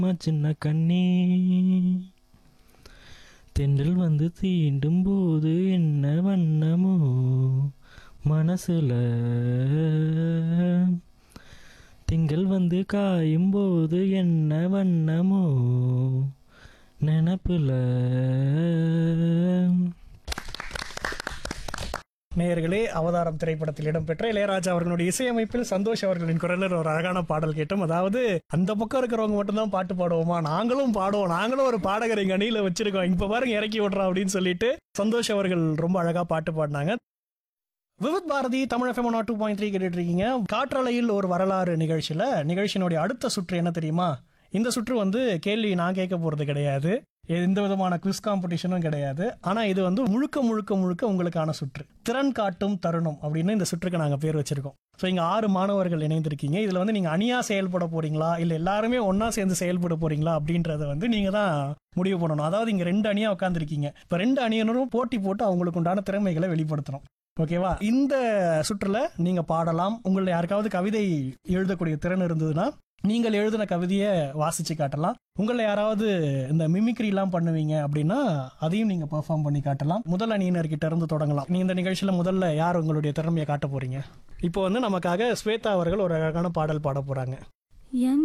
அம்மா சின்ன கண்ணே தென்றல் வந்து தீண்டும் போது என்ன வண்ணமோ மனசுல திங்கள் வந்து காயும் போது என்ன வண்ணமோ நினப்புல நேயர்களே அவதாரம் திரைப்படத்தில் இடம்பெற்ற இளையராஜா அவர்களுடைய இசையமைப்பில் சந்தோஷ் அவர்களின் குரலில் ஒரு அழகான பாடல் கேட்டோம் அதாவது அந்த பக்கம் இருக்கிறவங்க மட்டும்தான் பாட்டு பாடுவோமா நாங்களும் பாடுவோம் நாங்களும் ஒரு பாடகர் எங்க அணியில வச்சிருக்கோம் இப்ப பாருங்க இறக்கி விடுறோம் அப்படின்னு சொல்லிட்டு சந்தோஷ் அவர்கள் ரொம்ப அழகா பாட்டு பாடினாங்க Vividh Bharati Tamil FM two point three கேட்டுட்டு இருக்கீங்க காற்றலையில் ஒரு வரலாறு நிகழ்ச்சியில நிகழ்ச்சியினுடைய அடுத்த சுற்று என்ன தெரியுமா இந்த சுற்று வந்து கேள்வி நான் கேட்க போறது கிடையாது எந்த விதமான குவிஸ் காம்படிஷனும் கிடையாது ஆனா இது வந்து முழுக்க முழுக்க முழுக்க உங்களுக்கான சுற்று திறன் காட்டும் தருணம் அப்படின்னு இந்த சுற்றுக்கு நாங்க பேர் வச்சிருக்கோம் ஸோ இங்க ஆறு மாணவர்கள் இணைந்திருக்கீங்க இதுல வந்து நீங்க அணியா செயல்பட போறீங்களா இல்ல எல்லாருமே ஒண்ணா சேர்ந்து செயல்பட போறீங்களா அப்படின்றத வந்து நீங்க தான் முடிவு பண்ணணும் அதாவது இங்க ரெண்டு அணியா உட்காந்துருக்கீங்க இப்ப ரெண்டு அணியினரும் போட்டி போட்டு அவங்களுக்கு உண்டான திறமைகளை வெளிப்படுத்தணும் ஓகேவா இந்த சுற்றுல நீங்க பாடலாம் உங்களை யாருக்காவது கவிதை எழுதக்கூடிய திறன் இருந்ததுன்னா நீங்கள் எழுதின கவிதையை வாசிச்சு காட்டலாம் உங்களை யாராவது இந்த மிமிக்ரி எல்லாம் பண்ணுவீங்க அப்படின்னா அதையும் நீங்க பெர்ஃபார்ம் பண்ணி காட்டலாம் முதல் அணியினர்கிட்ட இருந்து தொடங்கலாம் நீங்க இந்த நிகழ்ச்சியில முதல்ல யார் உங்களுடைய திறமையை காட்ட போறீங்க இப்போ வந்து நமக்காக ஸ்வேதா அவர்கள் ஒரு அழகான பாடல் பாட போறாங்க என்